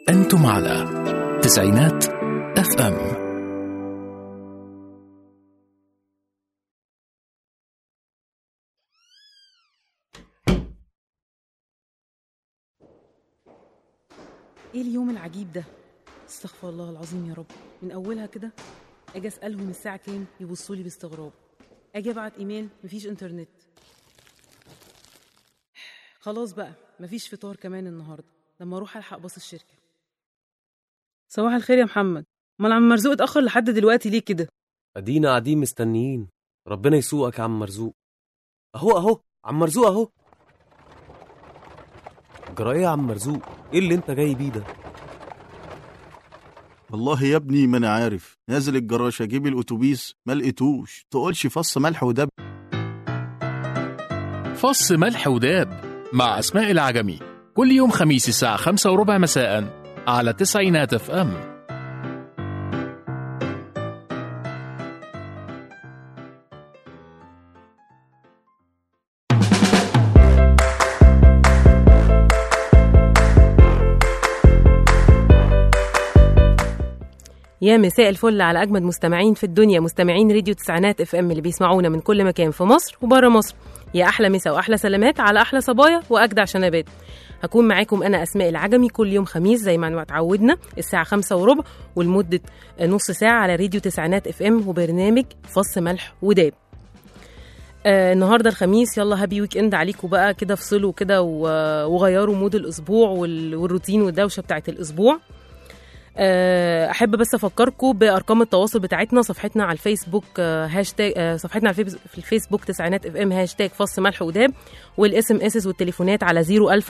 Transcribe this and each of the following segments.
أنتم على تسعينات اف ام ايه اليوم العجيب ده استغفر الله العظيم يا رب من اولها كده اجي اسالهم الساعه كام يبصوا لي باستغراب اجي ابعت ايميل مفيش انترنت خلاص بقى مفيش فطار كمان النهارده لما اروح الحق باص الشركه صباح الخير يا محمد امال عم مرزوق اتاخر لحد دلوقتي ليه كده ادينا قاعدين مستنيين ربنا يسوقك يا عم مرزوق اهو اهو عم مرزوق اهو جرى ايه يا عم مرزوق ايه اللي انت جاي بيه ده والله يا ابني ما انا عارف نازل الجراش اجيب الاتوبيس ما لقيتوش تقولش فص ملح ودب فص ملح وداب مع أسماء العجمي كل يوم خميس الساعة خمسة وربع مساء على تسعينات اف ام يا مساء الفل على اجمد مستمعين في الدنيا مستمعين راديو تسعينات اف ام اللي بيسمعونا من كل مكان في مصر وبره مصر يا احلى مسا واحلى سلامات على احلى صبايا واجدع شنبات هكون معاكم انا اسماء العجمي كل يوم خميس زي ما اتعودنا الساعه خمسة وربع ولمده نص ساعه على راديو تسعينات اف ام وبرنامج فص ملح وداب آه النهارده الخميس يلا هابي ويك اند عليكم بقى كده افصلوا كده و- وغيروا مود الاسبوع وال- والروتين والدوشه بتاعت الاسبوع آه، احب بس افكركم بارقام التواصل بتاعتنا صفحتنا على الفيسبوك آه، هاشتاج آه، صفحتنا على الفيس- في الفيسبوك تسعينات اف ام هاشتاج فص ملح وداب والاس ام اس والتليفونات على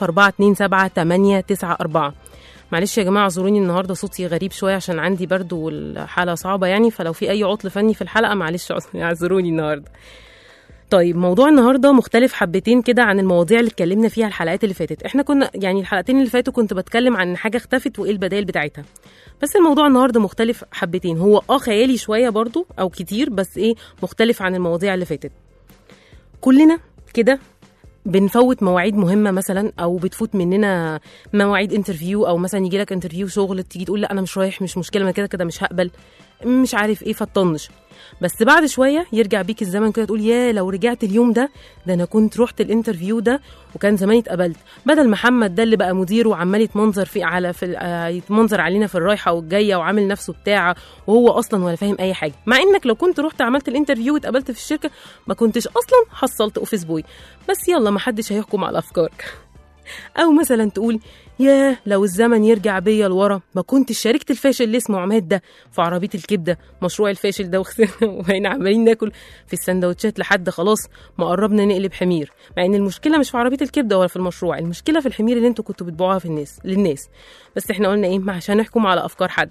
00427 معلش يا جماعه اعذروني النهارده صوتي غريب شويه عشان عندي برد والحاله صعبه يعني فلو في اي عطل فني في الحلقه معلش اعذروني النهارده طيب موضوع النهارده مختلف حبتين كده عن المواضيع اللي اتكلمنا فيها الحلقات اللي فاتت احنا كنا يعني الحلقتين اللي فاتوا كنت بتكلم عن حاجه اختفت وايه البدائل بتاعتها بس الموضوع النهارده مختلف حبتين هو اه خيالي شويه برضو او كتير بس ايه مختلف عن المواضيع اللي فاتت كلنا كده بنفوت مواعيد مهمه مثلا او بتفوت مننا مواعيد انترفيو او مثلا يجي لك انترفيو شغل تيجي تقول لا انا مش رايح مش مشكله انا كده كده مش هقبل مش عارف ايه فتطنش بس بعد شويه يرجع بيك الزمن كده تقول يا لو رجعت اليوم ده ده انا كنت رحت الانترفيو ده وكان زماني اتقبلت بدل محمد ده اللي بقى مدير وعمال يتمنظر في على في آه، يتمنظر علينا في الرايحه والجايه وعامل نفسه بتاعه وهو اصلا ولا فاهم اي حاجه مع انك لو كنت رحت عملت الانترفيو واتقبلت في الشركه ما كنتش اصلا حصلت اوفيس بوي بس يلا ما حدش هيحكم على افكارك او مثلا تقول ياه لو الزمن يرجع بيا لورا ما كنتش شاركت الفاشل اللي اسمه عماد ده في عربيه الكبده مشروع الفاشل ده وخسرنا وبقينا عمالين ناكل في السندوتشات لحد خلاص ما قربنا نقلب حمير مع ان المشكله مش في عربيه الكبده ولا في المشروع المشكله في الحمير اللي انتوا كنتوا بتبيعوها في الناس للناس بس احنا قلنا ايه ما عشان نحكم على افكار حد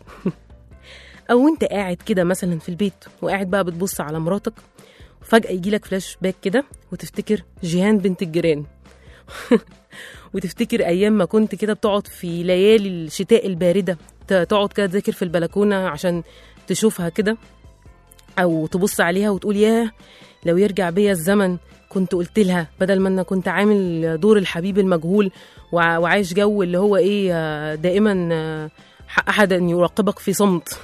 او انت قاعد كده مثلا في البيت وقاعد بقى بتبص على مراتك وفجاه يجيلك فلاش باك كده وتفتكر جيهان بنت الجيران وتفتكر ايام ما كنت كده بتقعد في ليالي الشتاء البارده ت- تقعد كده تذاكر في البلكونه عشان تشوفها كده او تبص عليها وتقول ياه لو يرجع بيا الزمن كنت قلت لها بدل ما انا كنت عامل دور الحبيب المجهول وع- وعايش جو اللي هو ايه آه، دائما آه، حق احد ان يراقبك في صمت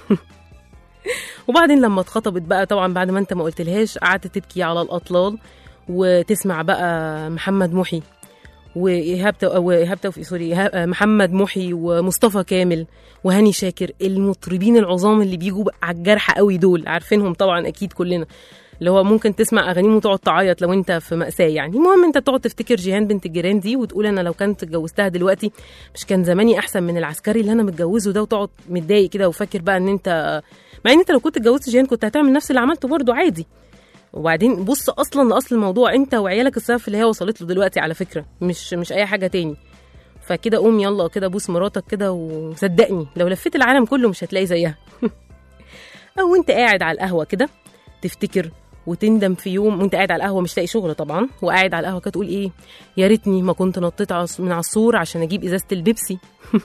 وبعدين لما اتخطبت بقى طبعا بعد ما انت ما قلتلهاش قعدت تبكي على الاطلال وتسمع بقى محمد محي وايهاب تو... وايهاب توفيق سوري إيهاب- محمد محي ومصطفى كامل وهاني شاكر المطربين العظام اللي بيجوا بقى على الجرح قوي دول عارفينهم طبعا اكيد كلنا اللي هو ممكن تسمع اغانيهم وتقعد تعيط لو انت في مأساة يعني المهم انت تقعد تفتكر جيهان بنت الجيران دي وتقول انا لو كنت اتجوزتها دلوقتي مش كان زماني احسن من العسكري اللي انا متجوزه ده وتقعد متضايق كده وفاكر بقى ان انت مع ان انت لو كنت اتجوزت جيهان كنت هتعمل نفس اللي عملته برضه عادي وبعدين بص اصلا لاصل الموضوع انت وعيالك السبب اللي هي وصلت له دلوقتي على فكره مش مش اي حاجه تاني فكده قوم يلا كده بوس مراتك كده وصدقني لو لفيت العالم كله مش هتلاقي زيها او انت قاعد على القهوه كده تفتكر وتندم في يوم وانت قاعد على القهوه مش لاقي شغل طبعا وقاعد على القهوه كده تقول ايه يا ريتني ما كنت نطيت عص- من على السور عشان اجيب ازازه البيبسي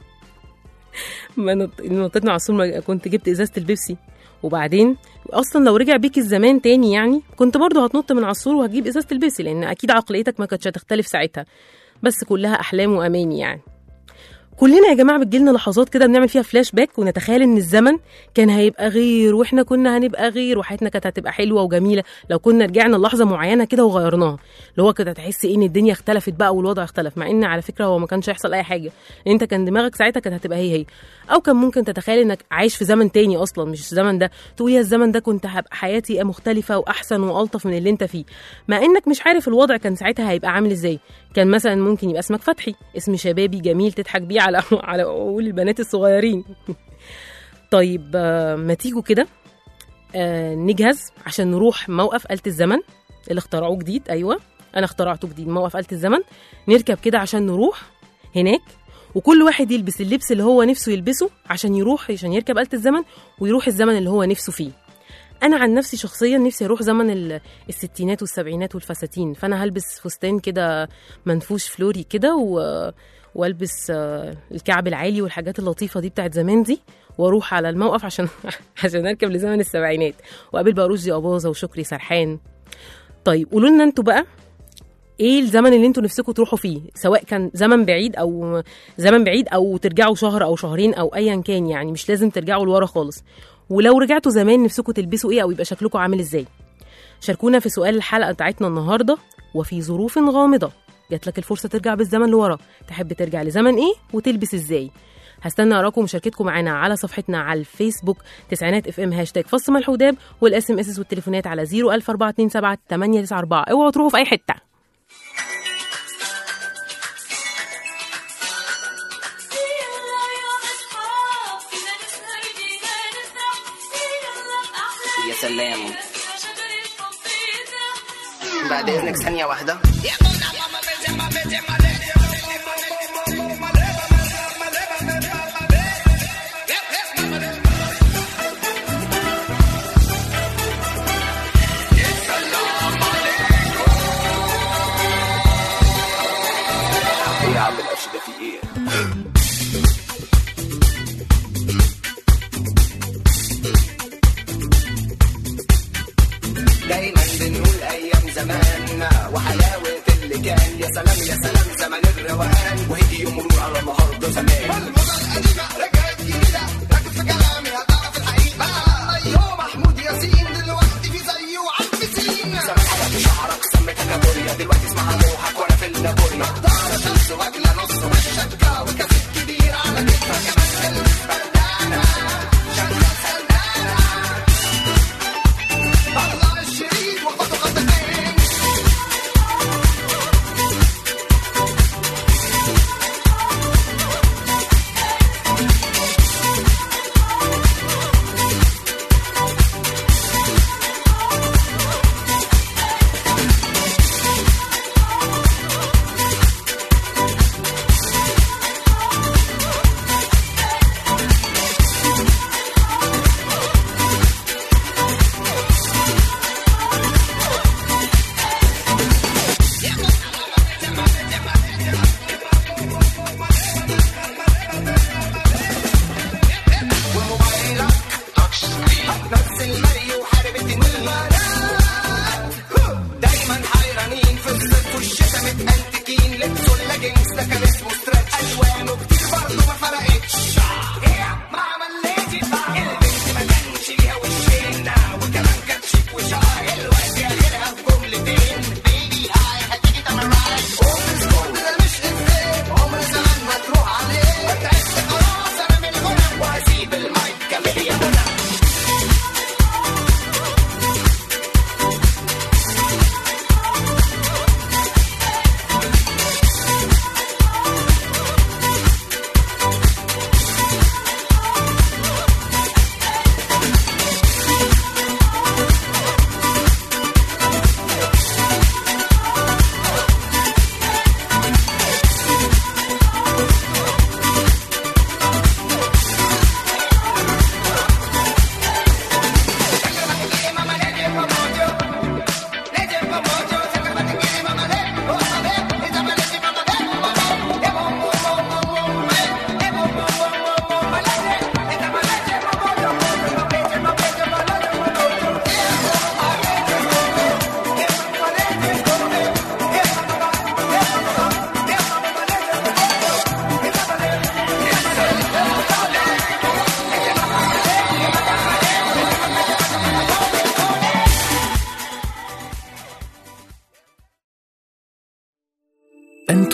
ما نط- نطيت من على السور ما كنت جبت ازازه البيبسي وبعدين اصلا لو رجع بيك الزمان تاني يعني كنت برضه هتنط من على السور وهتجيب ازازه البيبسي لان اكيد عقليتك ما كانتش هتختلف ساعتها بس كلها احلام واماني يعني كلنا يا جماعه بتجيلنا لحظات كده بنعمل فيها فلاش باك ونتخيل ان الزمن كان هيبقى غير واحنا كنا هنبقى غير وحياتنا كانت هتبقى حلوه وجميله لو كنا رجعنا للحظه معينه كده وغيرناها اللي هو كده تحس ايه ان الدنيا اختلفت بقى والوضع اختلف مع ان على فكره هو ما كانش هيحصل اي حاجه انت كان دماغك ساعتها كانت هتبقى هي هي او كان ممكن تتخيل انك عايش في زمن تاني اصلا مش الزمن ده تقول يا الزمن ده كنت هبقى حياتي مختلفه واحسن والطف من اللي انت فيه مع انك مش عارف الوضع كان ساعتها هيبقى عامل ازاي كان مثلا ممكن يبقى اسمك فتحي اسم شبابي جميل تضحك بيه على على عقول البنات الصغيرين طيب آه، ما تيجوا كده آه، نجهز عشان نروح موقف آلة الزمن اللي اخترعوه جديد ايوه انا اخترعته جديد موقف آلة الزمن نركب كده عشان نروح هناك وكل واحد يلبس اللبس اللي هو نفسه يلبسه عشان يروح عشان يركب آلة الزمن ويروح الزمن اللي هو نفسه فيه انا عن نفسي شخصيا نفسي اروح زمن ال- الستينات والسبعينات والفساتين فانا هلبس فستان كده منفوش فلوري كده و... والبس آه، الكعب العالي والحاجات اللطيفه دي بتاعت زمان دي واروح على الموقف عشان عشان اركب لزمن السبعينات واقابل بقى رشدي اباظه وشكري سرحان طيب قولوا لنا انتوا بقى ايه الزمن اللي انتوا نفسكم تروحوا فيه سواء كان زمن بعيد او زمن بعيد او ترجعوا شهر او شهرين او ايا كان يعني مش لازم ترجعوا لورا خالص ولو رجعتوا زمان نفسكم تلبسوا ايه او يبقى شكلكم عامل ازاي شاركونا في سؤال الحلقه بتاعتنا النهارده وفي ظروف غامضه جات لك الفرصه ترجع بالزمن لورا تحب ترجع لزمن ايه وتلبس ازاي هستنى اراكم ومشاركتكم معانا على صفحتنا على الفيسبوك تسعينات اف ام هاشتاج فص ملح وداب والاس ام اس والتليفونات على 01427 894 اوعوا تروحوا في اي حته يا سلام بعد اذنك ثانية واحدة يا عم القرش ده في ايه؟ دايما بنقول ايام زمان وحلاوه اللي كان يا سلام يا سلام زمن الروقان وهيجي يوم مرور على النهارده زمان والموضه القديمه رجعت جديده ركز في كلامي هتعرف الحقيقه ايوه محمود ياسين دلوقتي في زيه وعالبسين زمان حلقت شعرك سميتها كابوريا دلوقتي اسمها روحك وانا في النابوريا ضهرك نص واكله نص والشبكه وكاسيت كبير على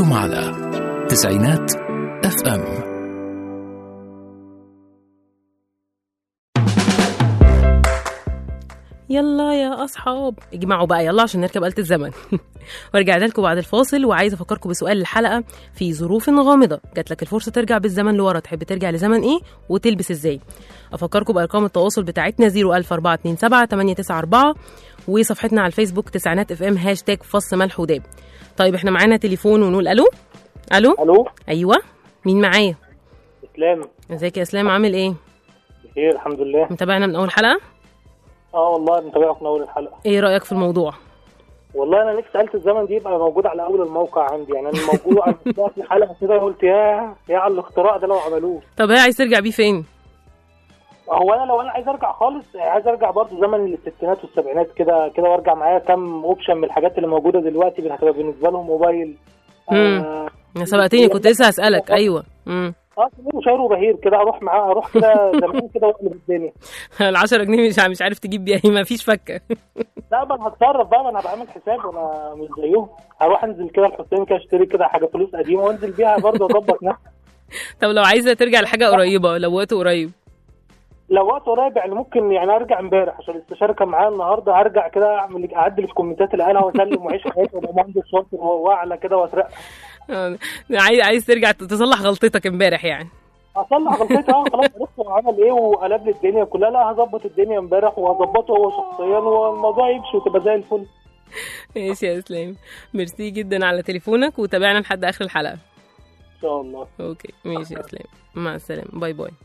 أنتم على تسعينات اف ام يلا يا اصحاب اجمعوا بقى يلا عشان نركب آلة الزمن ورجعنا لكم بعد الفاصل وعايزه افكركم بسؤال الحلقه في ظروف غامضه جات لك الفرصه ترجع بالزمن لورا تحب ترجع لزمن ايه وتلبس ازاي افكركم بارقام التواصل بتاعتنا 00427 894 وصفحتنا على الفيسبوك تسعينات اف ام هاشتاج فص ملح وداب طيب احنا معانا تليفون ونقول الو الو الو ايوه مين معايا اسلام ازيك يا اسلام عامل ايه بخير الحمد لله متابعنا من اول حلقه اه والله متابعك من اول الحلقه ايه رايك في الموضوع والله انا نفسي آلة الزمن دي يبقى موجود على اول الموقع عندي يعني انا موجود على في حلقه كده قلت يا يا على الاختراع ده لو عملوه طب هي عايز ترجع بيه فين هو انا لو انا عايز ارجع خالص عايز ارجع برضه زمن الستينات والسبعينات كده كده وارجع معايا كام اوبشن من الحاجات اللي موجوده دلوقتي هتبقى بالنسبه لهم موبايل مم. آه سبقتني كنت لسه هسألك ايوه امم اه سمير وشهير وبهير كده اروح معاه اروح كده زمان كده واقلب الدنيا ال 10 جنيه مش مش عارف تجيب بيها ايه ما فيش فكه لا ما انا هتصرف بقى ما انا هبقى عامل حساب وانا مش زيهم هروح انزل كده الحسين كده اشتري كده حاجه فلوس قديمه وانزل بيها برضه اظبط نفسي طب لو عايزه ترجع لحاجه قريبه لو وقت قريب لو وقت قريب يعني ممكن يعني ارجع امبارح عشان الاستشاره كان معايا النهارده هرجع كده اعمل اعدل الكومنتات اللي قالها واسلم واعيش حياتي وابقى مهندس شاطر واعلى كده واترقى آه، عايز عايز ترجع تصلح غلطتك امبارح يعني اصلح غلطتي اه خلاص عرفت هو عمل ايه وقلب لي الدنيا كلها لا هظبط الدنيا امبارح وهظبطه هو شخصيا والموضوع يمشي وتبقى زي الفل ماشي يا اسلام ميرسي جدا على تليفونك وتابعنا لحد اخر الحلقه ان شاء الله اوكي ماشي يا اسلام مع السلامه باي باي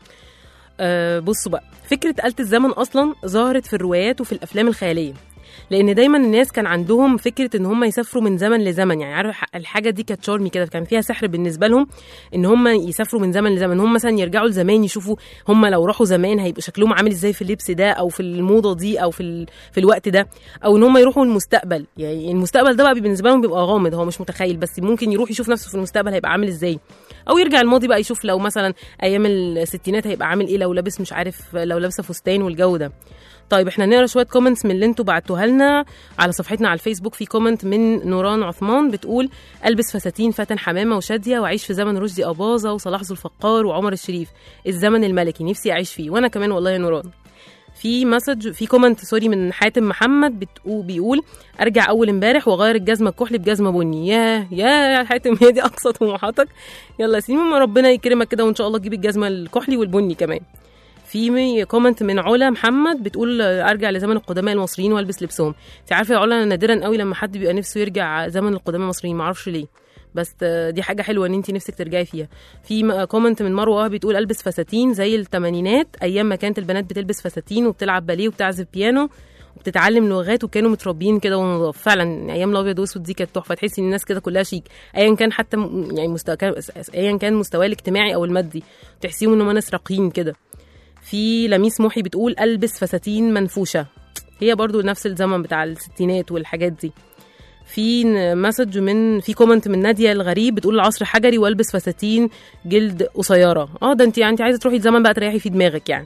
أه بصوا بقى فكره آلة الزمن اصلا ظهرت في الروايات وفي الافلام الخياليه لان دايما الناس كان عندهم فكره ان هم يسافروا من زمن لزمن يعني عارف الحاجه دي كانت شارمي كده كان فيها سحر بالنسبه لهم ان هم يسافروا من زمن لزمن هم مثلا يرجعوا لزمان يشوفوا هم لو راحوا زمان هيبقى شكلهم عامل ازاي في اللبس ده او في الموضه دي او في ال... في الوقت ده او ان هم يروحوا المستقبل يعني المستقبل ده بقى بالنسبه لهم بيبقى غامض هو مش متخيل بس ممكن يروح يشوف نفسه في المستقبل هيبقى عامل ازاي او يرجع الماضي بقى يشوف لو مثلا ايام الستينات هيبقى عامل ايه لو لابس مش عارف لو لابسه فستان والجو ده طيب احنا نقرا شويه كومنتس من اللي انتوا بعتوها لنا على صفحتنا على الفيسبوك في كومنت من نوران عثمان بتقول البس فساتين فاتن حمامه وشاديه واعيش في زمن رشدي اباظه وصلاح ذو الفقار وعمر الشريف الزمن الملكي نفسي اعيش فيه وانا كمان والله يا نوران في مسج في كومنت سوري من حاتم محمد بتقول بيقول ارجع اول امبارح واغير الجزمه الكحلي بجزمه بني يا يا يا حاتم هي دي اقصى طموحاتك يلا يا سيدي ربنا يكرمك كده وان شاء الله تجيب الجزمه الكحلي والبني كمان في مي- كومنت من علا محمد بتقول آه، ارجع لزمن القدماء المصريين والبس لبسهم انت عارفه يا علا انا نادرا قوي لما حد بيبقى نفسه يرجع زمن القدماء المصريين معرفش ليه بس آه، دي حاجه حلوه ان انت نفسك ترجعي فيها في م- كومنت من مروه وهبي بتقول البس فساتين زي الثمانينات ايام ما كانت البنات بتلبس فساتين وبتلعب باليه وبتعزف بيانو وبتتعلم لغات وكانوا متربيين كده ونضاف فعلا ايام الابيض والاسود دي كانت تحفه تحسي ان الناس كده كلها شيك ايا كان حتى م- يعني مستوى كان- ايا كان مستواه الاجتماعي او المادي تحسيهم ان هم ناس راقيين كده في لميس محي بتقول البس فساتين منفوشه هي برضو نفس الزمن بتاع الستينات والحاجات دي في ن- مسج من في كومنت من ناديه الغريب بتقول العصر حجري والبس فساتين جلد قصيره اه ده انت يعني انت عايزه تروحي الزمن بقى تريحي في دماغك يعني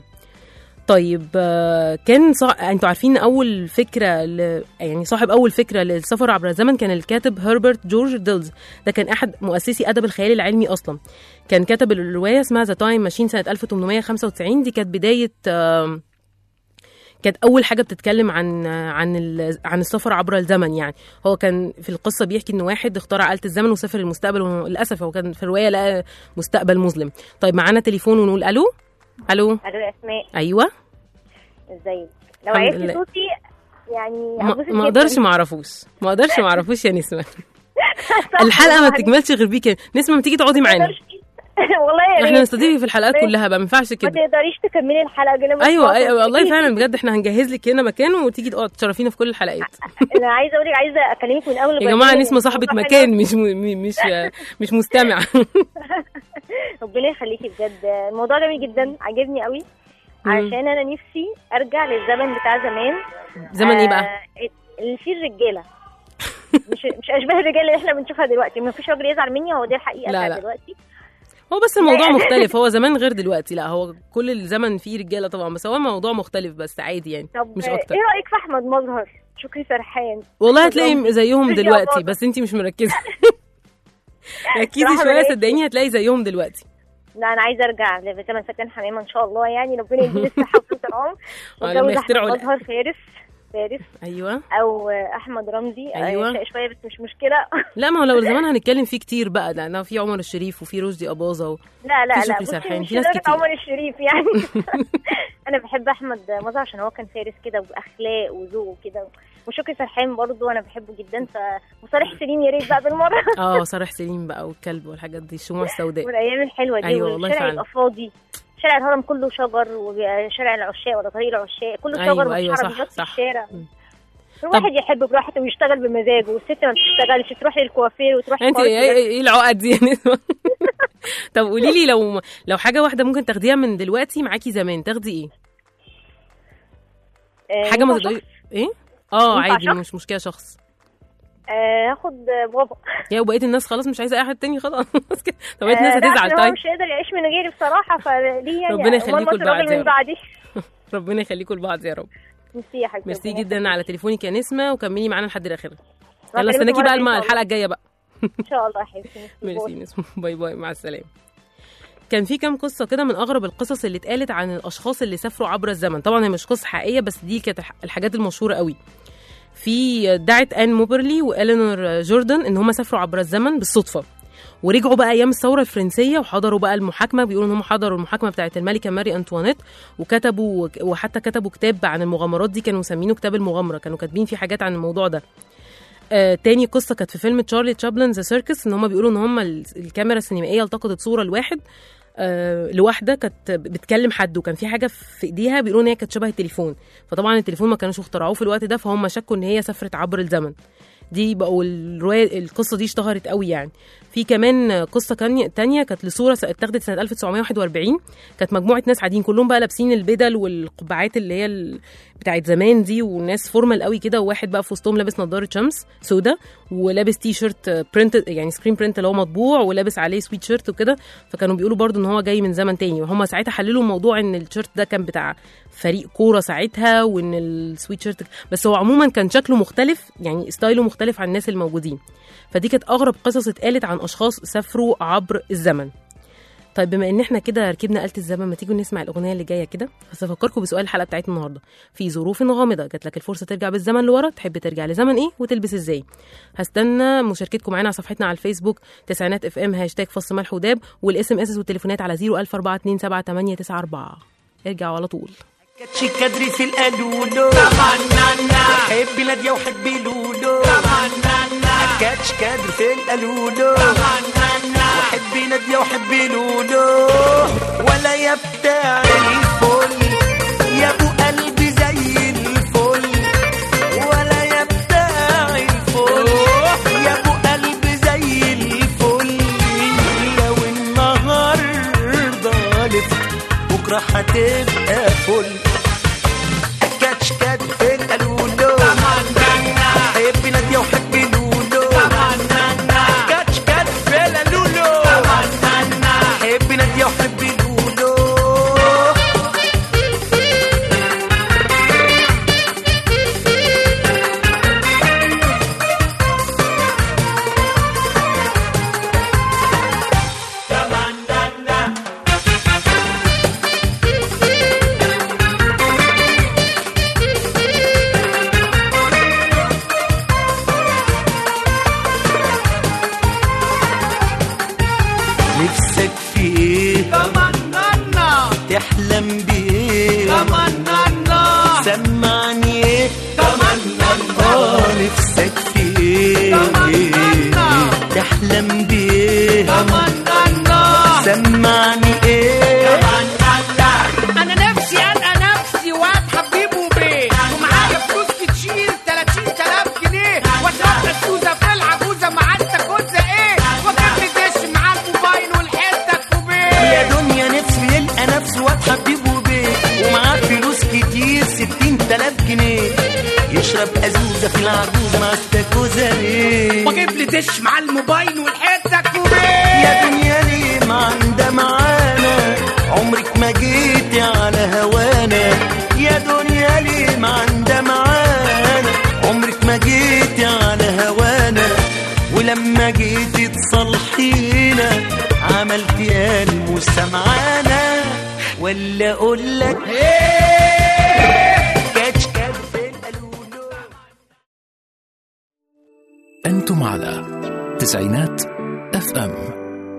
طيب آه، كان صع... انتوا عارفين اول فكره ل... يعني صاحب اول فكره للسفر عبر الزمن كان الكاتب هربرت جورج ديلز ده كان احد مؤسسي ادب الخيال العلمي اصلا كان كتب الروايه اسمها ذا تايم ماشين سنه 1895 دي كانت بدايه آم، كانت اول حاجه بتتكلم عن عن ال- عن السفر عبر الزمن يعني هو كان في القصه بيحكي ان واحد اخترع آلة الزمن وسافر المستقبل وللاسف هو كان في الروايه لقى مستقبل مظلم طيب معانا تليفون ونقول الو الو الو اسماء ايوه ازيك لو الحمد عرفتي لله. صوتي يعني ما هتبسط ما جداً. اقدرش ما اعرفوش ما اقدرش ما اعرفوش يا نسمه الحلقه ما بتكملش غير بيك نسمه ما تيجي تقعدي معانا والله يا احنا ريت نستضيفك في الحلقات كلها بقى ما ينفعش ما كده تقدريش تكملي الحلقه دي أنا ايوه مبسوطة. ايوه والله فعلا بجد احنا هنجهز لك هنا مكان وتيجي تقعد تشرفينا في كل الحلقات انا عايزه اقول لك عايزه اكلمك من اول يا البرنامج. جماعه نسمه صاحبه الموضوع مكان مش م... مش مش مستمع ربنا يخليكي بجد الموضوع جميل جدا عجبني قوي عشان انا نفسي ارجع للزمن بتاع زمان زمن ايه بقى آه، اللي فيه الرجاله مش مش اشباه الرجاله اللي احنا بنشوفها دلوقتي ما فيش راجل يزعل مني هو دي الحقيقه لا، بتاعت لا. دلوقتي هو بس الموضوع مختلف هو زمان غير دلوقتي لا هو كل الزمن فيه رجاله طبعا بس هو الموضوع مختلف بس عادي يعني طب مش آه، اكتر ايه رايك في احمد مظهر شكري سرحان والله هتلاقي زيهم رجع دلوقتي بابا. بس انتي مش مركزه ركزي صراحة شويه بلاقي- صدقيني هتلاقي زيهم دلوقتي لا انا عايزه ارجع لزمن فاتن حمامه ان شاء الله يعني ربنا يديني الصحه وطول العمر آه، لما واتجوز احمد يخترعوا ال- مظهر فارس فارس ايوه او احمد رمزي أيوة. أيوة. شويه بس مش مشكله لا ما هو لو زمان هنتكلم فيه كتير بقى لان في عمر الشريف وفي رشدي اباظه و... لا لا في لا شكري بصي سرحان، مش في ناس لدرجة كتير. عمر الشريف يعني انا بحب احمد مظهر عشان هو كان فارس كده واخلاق وذوق وكده وشكري سرحان برضو انا بحبه جدا ف وصالح سليم يا ريت بقى بالمره اه صالح سليم بقى والكلب والحاجات دي الشموع السوداء والايام الحلوه دي أيوة والله والشارع فعلا. يبقى فاضي شارع الهرم كله شجر وشارع العشاق ولا طريق العشاق كله أيوة، شجر أيوة، مفيش صح، عربيات في صح. الشارع مم. الواحد يحب براحته ويشتغل بمزاجه والست ما بتشتغلش تروح للكوافير وتروح انت للكوافير. ايه ايه العقد دي يعني طب قولي لي لو لو حاجه واحده ممكن تاخديها من دلوقتي معاكي زمان تاخدي ايه آه، حاجه ما ينفع تقدري شخص؟ ايه اه ينفع عادي شخص؟ مش مشكله شخص آه، هاخد بابا يا وبقيه الناس خلاص مش عايزه اي حد تاني خلاص كده. طب بقيه الناس آه، لا، هتزعل عشان هو طيب مش هيقدر يعيش من غيري بصراحه فليه يعني ربنا أمال يخليكوا مصر لبعض الراجل يا من رب. بعدي ربنا يخليكم لبعض يا رب ميرسي يا حبيبتي ميرسي ربنا جدا على تليفونك يا نسمه وكملي معانا لحد الاخر يخليك. يلا هكلمك استناكي مرة بقى تانية الم- إن شاء الحلقه الجايه بقى الله. ان شاء الله يا حبيبتي ميرسي ميرسي باي. نسمه باي باي مع السلامه كان في كام قصه كده من اغرب القصص اللي اتقالت عن الاشخاص اللي سافروا عبر الزمن طبعا هي مش قصه حقيقيه بس دي كانت الح- الحاجات المشهوره قوي في ادعت ان موبرلي والينور جوردن ان هم سافروا عبر الزمن بالصدفه ورجعوا بقى ايام الثوره الفرنسيه وحضروا بقى المحاكمه بيقولوا ان هم حضروا المحاكمه بتاعه الملكه ماري انطوانيت وكتبوا وحتى كتبوا كتاب عن المغامرات دي كانوا مسمينه كتاب المغامره كانوا كاتبين فيه حاجات عن الموضوع ده آه تاني قصه كانت في فيلم تشارلي تشابلن ذا سيركس ان هم بيقولوا ان هم ال- الكاميرا السينمائيه التقطت صوره لواحد آه لواحده كانت بتكلم حد وكان في حاجه في ايديها بيقولوا ان هي كانت شبه التليفون فطبعا التليفون ما كانوش اخترعوه في الوقت ده فهم شكوا ان هي سافرت عبر الزمن دي بقوا الروايه القصه دي اشتهرت قوي يعني في كمان قصه كان- تانية كانت لصوره س- اتاخدت سنه 1941 كانت مجموعه ناس قاعدين كلهم بقى لابسين البدل والقبعات اللي هي ال- بتاعت زمان دي والناس فورمال قوي كده وواحد بقى في وسطهم لابس نظاره شمس سودا ولابس تي شيرت برنت يعني سكرين برنت اللي هو مطبوع ولابس عليه سويت شيرت وكده فكانوا بيقولوا برضو ان هو جاي من زمن تاني وهم ساعتها حللوا الموضوع ان الشيرت ده كان بتاع فريق كوره ساعتها وان السويت شيرت بس هو عموما كان شكله مختلف يعني ستايله مختلف عن الناس الموجودين فدي كانت اغرب قصص اتقالت عن اشخاص سافروا عبر الزمن طيب بما ان احنا كده ركبنا آلة الزمن ما تيجوا نسمع الاغنيه اللي جايه كده بس افكركم بسؤال الحلقه بتاعتنا النهارده في ظروف غامضه جات لك الفرصه ترجع بالزمن لورا تحب ترجع لزمن ايه وتلبس ازاي هستنى مشاركتكم معانا على صفحتنا على الفيسبوك تسعينات اف ام هاشتاج فص ملح وداب والاس ام اس والتليفونات على 014278894 ارجعوا على طول كاتش كدري في القالولو تمنانا حبي نادية وحبي لولو تمنانا كاتش كدري في القالولو تمنانا وحبي نادية وحبي لولو ولا يا بتاع الفل يا ابو قلبي زي الفل ولا يا بتاع الفل يا ابو قلبي زي الفل لو النهارده لفت بكره هتبقى فل كاتش كات في القالولو حبي نادية وحبي لولو كاتش كات في القالولو حبي نادية وحبي لولو نفسك في ايه تمنانا تحلم بايه تمنانا سمعني ايه تمنانا اه نفسك في ايه تمنانا. تحلم بايه تمنانا سمعني ايه انا نفسي انا نفسي واد حبيبه بيه ومعايا فلوس بتشيل 30000 جنيه واشرب السوزه في العجوزه مع انت كوزه ايه واجيب لي دش مع الموبايل والحته كوبيه يا دنيا نفسه يلقى نفسه واد حبيبه بيه ومعاه فلوس كتير ستين تلاف جنيه يشرب أزوزة في العجوزة مع استاكوزة ليه واجيب لي دش مع الموبايل والحته كوبيه يا دنيا ليه ما عندها معانا عمرك ما جيتي على هوانا يا دنيا ليه ما عندها معانا عمرك ما جيتي على هوانا ولما جيتي تصلحي وسمعانا ولا اقول لك كاتش كات في القالولو أنتم على تسعينات اف ام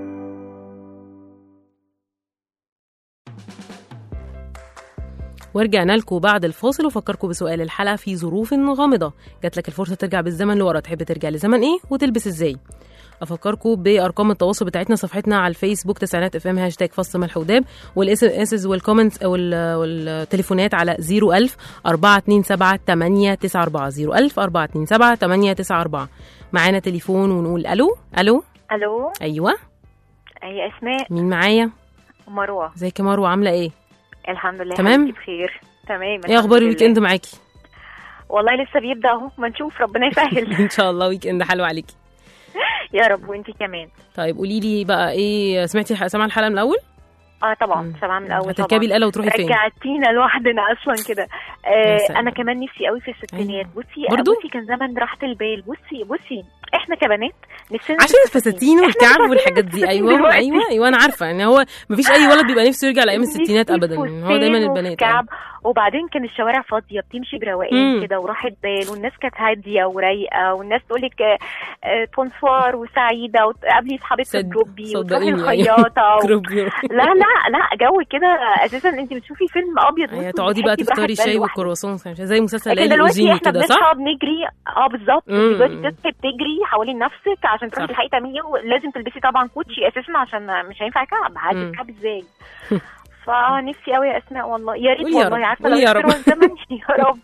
ورجعنا لكم بعد الفاصل وفكركم بسؤال الحلقه في ظروف غامضه جات لك الفرصه ترجع بالزمن لورا تحب ترجع لزمن ايه وتلبس ازاي افكركم بارقام التواصل بتاعتنا صفحتنا على الفيسبوك تسعينات اف ام هاشتاج فص ملح وداب والاس ام اس والكومنتس وال- والتليفونات على 01000 427 894 01000 427 894 معانا تليفون ونقول الو الو الو ايوه هي اسماء مين معايا مروه ازيك يا مروه عامله ايه الحمد لله تمام؟ حبيبتي بخير تمام ايه الحمد اخبار لله. الويك اند معاكي والله لسه بيبدا اهو ما نشوف ربنا يسهل ان شاء الله ويك اند حلو عليكي يا رب وانتي كمان طيب قولي لي بقى ايه سمعتي سامعه الحلقه من الاول اه طبعا سامعه من الاول هتركبي طبعا الآلة وتروحي فين؟ رجعتينا لوحدنا اصلا كده يا آه سلام. انا كمان نفسي قوي في الستينات بصي برضو؟ بصي كان زمن راحه البال بصي بصي احنا كبنات نفسنا عشان الفساتين والكعب والحاجات دي ايوه دلوقتي. ايوه ايوه انا عارفه ان هو مفيش اي ولد بيبقى نفسه يرجع لايام الستينات ابدا هو دايما البنات كعب وبعدين كان الشوارع فاضيه بتمشي مم. بروقان كده وراحه بال والناس كانت هاديه ورايقه والناس تقول لك بونسوار وسعيده وتقابلي اصحابك في الجوبي وتروحي صدقيني الخياطه و... كروبي. لا لا لا جو كده اساسا انت بتشوفي فيلم ابيض هي وأسود تقعدي بقى بتحسي براحة تفطري بال شاي لوحدك. والكرواسون زي مسلسل لكن ليالي دلوقتي الاوزيني احنا كده صح؟ بنصحى بنجري اه بالظبط مم. انت دلوقتي بتصحي بتجري حوالين نفسك عشان تروحي صح. تلحقي تعملي ولازم تلبسي طبعا كوتشي اساسا عشان مش هينفع كعب مم. هلبس كعب ازاي فنفسي قوي يا اسماء والله يا ريت قولي يا والله رب، عارفه قولي يا لو رب. يسروا الزمن يا رب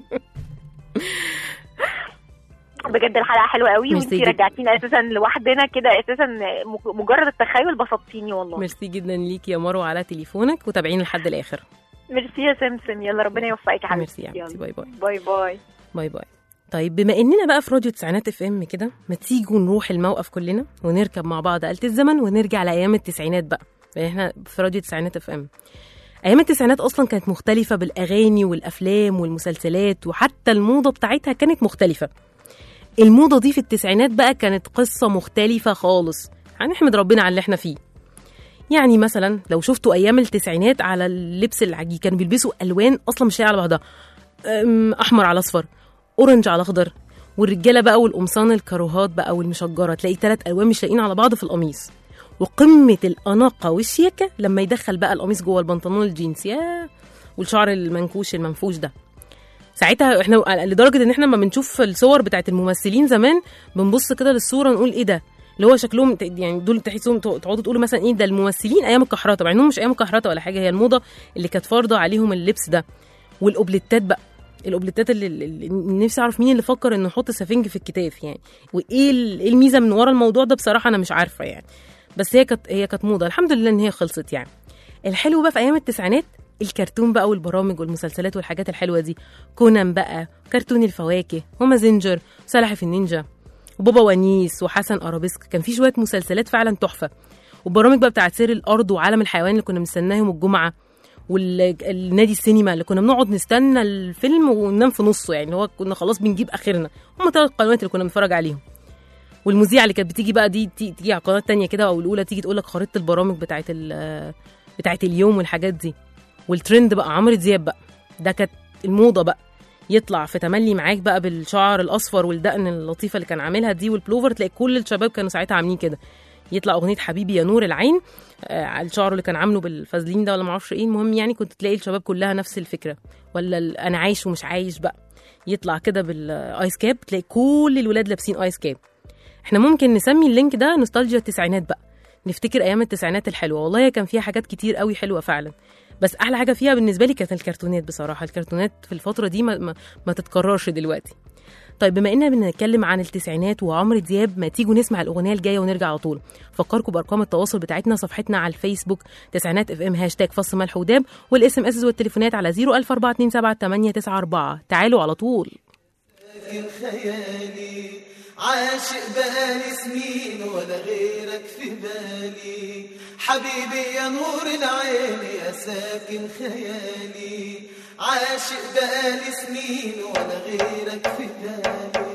بجد الحلقه حلوه قوي ميرسي وانتي جدا. رجعتينا اساسا لوحدنا كده اساسا م- مجرد التخيل بسطتيني والله ميرسي جدا ليكي يا مروه على تليفونك وتابعيني لحد الاخر ميرسي يا سمسم يلا ربنا يوفقك يا حبيبتي ميرسي يا حبيبتي باي باي باي باي باي باي طيب بما اننا بقى في راديو تسعينات اف ام كده ما تيجوا نروح الموقف كلنا ونركب مع بعض آلة الزمن ونرجع لايام التسعينات بقى يعني احنا في راديو تسعينات اف ام ايام التسعينات اصلا كانت مختلفه بالاغاني والافلام والمسلسلات وحتى الموضه بتاعتها كانت مختلفه الموضه دي في التسعينات بقى كانت قصه مختلفه خالص هنحمد ربنا على اللي احنا فيه يعني مثلا لو شفتوا ايام التسعينات على اللبس العجيب كانوا بيلبسوا الوان اصلا مش لاقيه على بعضها أم، احمر على اصفر اورنج على اخضر والرجاله بقى والقمصان الكاروهات بقى والمشجره تلاقي ثلاث الوان مش لاقيين على بعض في القميص وقمه الاناقه والشياكه لما يدخل بقى القميص جوه البنطلون الجينز يا والشعر المنكوش المنفوش ده ساعتها احنا لدرجه ان احنا لما بنشوف الصور بتاعت الممثلين زمان بنبص كده للصوره نقول ايه ده اللي هو شكلهم يعني دول تحسهم تقعدوا تقولوا مثلا ايه ده الممثلين ايام الكحرطه مع انهم مش ايام الكحرطه ولا حاجه هي الموضه اللي كانت فارضه عليهم اللبس ده والاوبليتات بقى الاوبليتات اللي, اللي نفسي اعرف مين اللي فكر انه يحط سفنج في الكتاف يعني وايه ال- إيه الميزه من ورا الموضوع ده بصراحه انا مش عارفه يعني بس هي كانت هي كانت موضه الحمد لله ان هي خلصت يعني الحلو بقى في ايام التسعينات الكرتون بقى والبرامج والمسلسلات والحاجات الحلوه دي كونان بقى كرتون الفواكه ومازنجر وسلاحف النينجا وبابا ونيس وحسن ارابيسك كان في شويه مسلسلات فعلا تحفه والبرامج بقى بتاعت سير الارض وعالم الحيوان اللي كنا بنستناهم الجمعه والنادي السينما اللي كنا بنقعد نستنى الفيلم وننام في نصه يعني اللي هو كنا خلاص بنجيب اخرنا هم ثلاث قنوات اللي كنا بنتفرج عليهم والمذيعه اللي كانت بتيجي بقى دي تي- تيجي على القناه التانية كده او الاولى تيجي تقول لك خريطه البرامج بتاعت ال- بتاعت اليوم والحاجات دي والترند بقى عمرو دياب بقى ده كانت الموضه بقى يطلع في تملي معاك بقى بالشعر الاصفر والدقن اللطيفه اللي كان عاملها دي والبلوفر تلاقي كل الشباب كانوا ساعتها عاملين كده يطلع اغنيه حبيبي يا نور العين آه، على الشعر اللي كان عامله بالفازلين ده ولا معرفش ايه المهم يعني كنت تلاقي الشباب كلها نفس الفكره ولا ال- انا عايش ومش عايش بقى يطلع كده بالايس كاب تلاقي كل الولاد لابسين ايس كاب احنا ممكن نسمي اللينك ده نوستالجيا التسعينات بقى نفتكر ايام التسعينات الحلوه والله هي كان فيها حاجات كتير قوي حلوه فعلا بس احلى حاجه فيها بالنسبه لي كانت الكرتونات بصراحه الكرتونات في الفتره دي ما, ما, ما تتكررش دلوقتي طيب بما اننا بنتكلم عن التسعينات وعمرو دياب ما تيجوا نسمع الاغنيه الجايه ونرجع على طول فكركم بارقام التواصل بتاعتنا صفحتنا على الفيسبوك تسعينات اف ام هاشتاج فص ملح وداب والاس ام اس والتليفونات على 00427 تعالوا على طول لكن خيالي عاشق بقالي سنين ولا غيرك في بالي حبيبي يا نور العين يا ساكن خيالي عاشق بقالي سنين ولا غيرك في بالي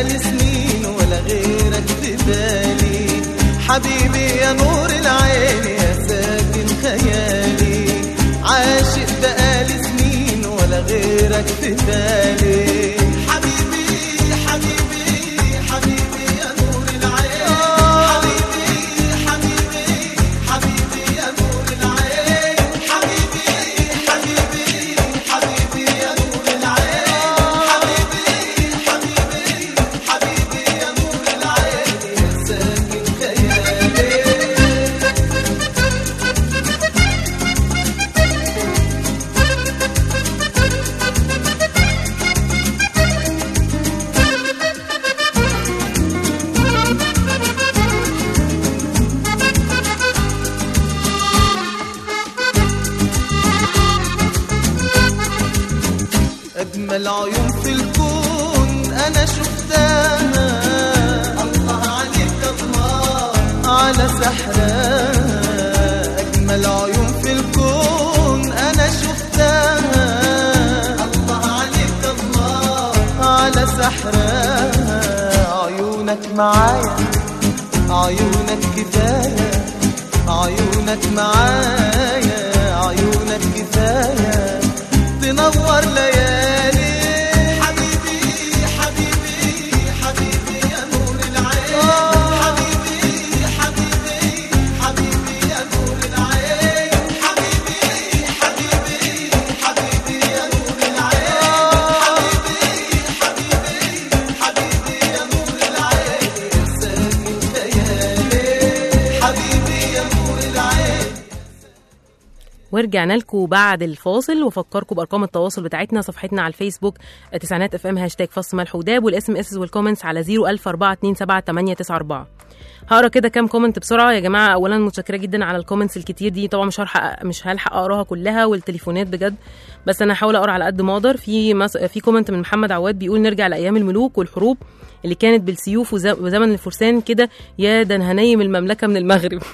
بقالي سنين ولا غيرك في بالي حبيبي يا نور العين يا ساكن خيالي عاشق بقالي سنين ولا غيرك في بالي حبيبي حبيبي حبيبي يا نور العين حبيبي حبيبي حبيبي يا نور العين حبيبي حبيبي حبيبي يا نور العين حبيبي حبيبي حبيبي يا نور العين يا ساكن خيالي أجمل عيون في الكون أنا شفتها الله عليك الله على سحرها أجمل عيون في الكون أنا شفتها الله عليك الله على سحرها عيونك معايا عيونك كفاية عيونك معايا عيونك كفاية تنور ليالي حبيبي حبيبي حبيبي يا نور العين حبيبي حبيبي حبيبي يا نور العين حبيبي حبيبي حبيبي يا نور العين حبيبي حبيبي حبيبي يا نور العين يا ساكن خيالي حبيبي يا نور العين ورجعنا لكم بعد الفاصل وفكركم بارقام التواصل بتاعتنا صفحتنا على الفيسبوك تسعينات اف ام هاشتاج فص ملح وداب والاس ام اس والكومنتس على 010427894 هقرا كده كام كومنت بسرعه يا جماعه اولا متشكره جدا على الكومنتس الكتير دي طبعا مش هلحق مش هلحق اقراها كلها والتليفونات بجد بس انا هحاول اقرا على قد ما اقدر في مس... في كومنت من محمد عواد بيقول نرجع لايام الملوك والحروب اللي كانت بالسيوف وز- وزمن الفرسان كده يا ده أنا هنيم المملكه من المغرب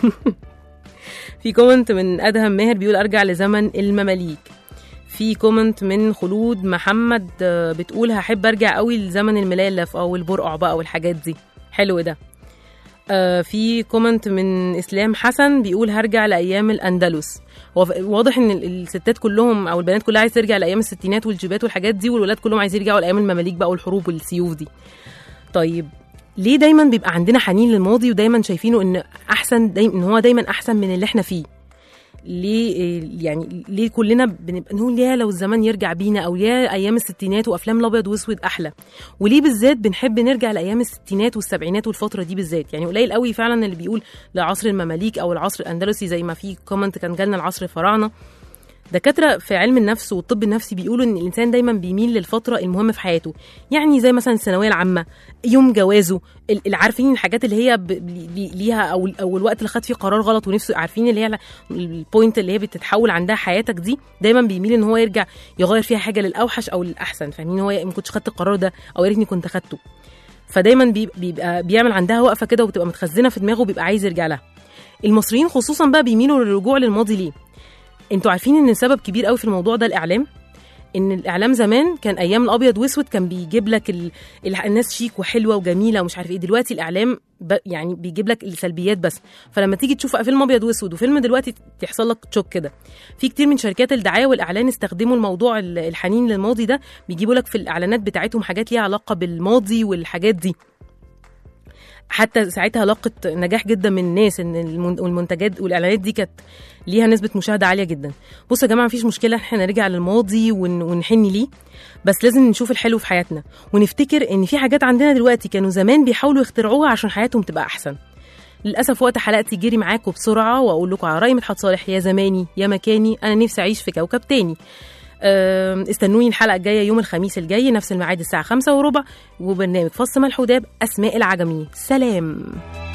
في كومنت من ادهم ماهر بيقول ارجع لزمن المماليك في كومنت من خلود محمد آه، بتقول هحب ارجع قوي لزمن الملالف او البرقع بقى والحاجات دي حلو ده آه، في كومنت من اسلام حسن بيقول هرجع لايام الاندلس هو ف- واضح ان ال- الستات كلهم او البنات كلها عايزه ترجع لايام الستينات والجيبات والحاجات دي والولاد كلهم عايزين يرجعوا لايام المماليك بقى والحروب والسيوف دي طيب ليه دايما بيبقى عندنا حنين للماضي ودايما شايفينه ان احسن دايما ان هو دايما احسن من اللي احنا فيه ليه إيه، يعني ليه كلنا بنبقى نقول يا لو الزمان يرجع بينا او يا ايام الستينات وافلام الابيض واسود احلى وليه بالذات بنحب نرجع لايام الستينات والسبعينات والفتره دي بالذات يعني قليل قوي فعلا اللي بيقول لعصر المماليك او العصر الاندلسي زي ما في كومنت كان جالنا العصر الفراعنه دكاترة في علم النفس والطب النفسي بيقولوا ان الانسان دايما بيميل للفترة المهمة في حياته يعني زي مثلا الثانوية العامة يوم جوازه ال- اللي عارفين الحاجات اللي هي ب- لي- ليها او او الوقت اللي خد فيه قرار غلط ونفسه عارفين اللي هي ال- البوينت اللي هي بتتحول عندها حياتك دي دايما بيميل ان هو يرجع يغير فيها حاجة للاوحش او للاحسن فاهمين هو ما كنتش خدت القرار ده او يا ريتني كنت خدته فدايما بيب- بيبقى بيعمل عندها وقفة كده وبتبقى متخزنة في دماغه وبيبقى عايز يرجع لها المصريين خصوصا بقى بيميلوا للرجوع للماضي ليه انتوا عارفين ان سبب كبير قوي في الموضوع ده الاعلام ان الاعلام زمان كان ايام الابيض واسود كان بيجيب لك ال... ال... الناس شيك وحلوه وجميله ومش عارف ايه دلوقتي الاعلام ب... يعني بيجيب لك السلبيات بس فلما تيجي تشوف فيلم ابيض واسود وفيلم دلوقتي تحصل لك تشوك كده في كتير من شركات الدعايه والاعلان استخدموا الموضوع ال- الحنين للماضي ده بيجيبوا لك في الاعلانات بتاعتهم حاجات ليها علاقه بالماضي والحاجات دي حتى ساعتها لاقت نجاح جدا من الناس ان المن- المنتجات والاعلانات دي كانت ليها نسبه مشاهده عاليه جدا بصوا يا جماعه مفيش مشكله احنا نرجع للماضي ون- ونحن ليه بس لازم نشوف الحلو في حياتنا ونفتكر ان في حاجات عندنا دلوقتي كانوا زمان بيحاولوا يخترعوها عشان حياتهم تبقى احسن للاسف وقت حلقتي جري معاكم بسرعه واقول لكم على راي مدحت صالح يا زماني يا مكاني انا نفسي اعيش في كوكب تاني أم، استنوني الحلقه الجايه يوم الخميس الجاي نفس الميعاد الساعه خمسة وربع وبرنامج فص ملح وداب اسماء العجمي سلام